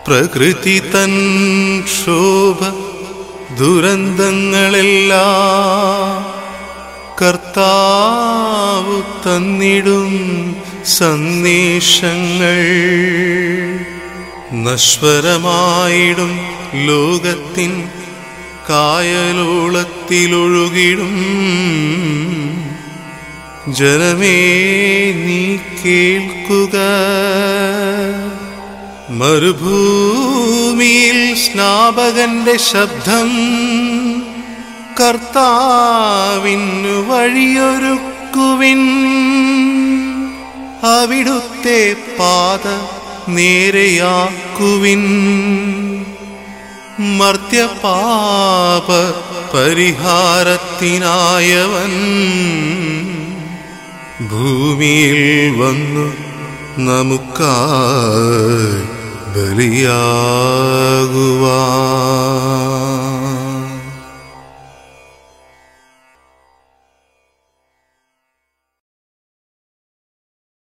പ്രകൃതി തൻ ശോഭ ദുരന്തങ്ങളെല്ലാം കർത്താവ് തന്നിടും സന്ദേശങ്ങൾ നശ്വരമായിടും ലോകത്തിൻ കായലോളത്തിലൊഴുകിടും ജനമേ നീ കേൾക്കുക മരുഭൂമിയിൽ സ്നാപകന്റെ ശബ്ദം കർത്താവിനു വഴിയൊരുക്കുവിൻ അവിടുത്തെ പാത നേരെയാക്കുവിൻ മർത്യപാപ പരിഹാരത്തിനായവൻ ഭൂമിയിൽ വന്നു നമുക്കായി ബലിയാകുവാൻ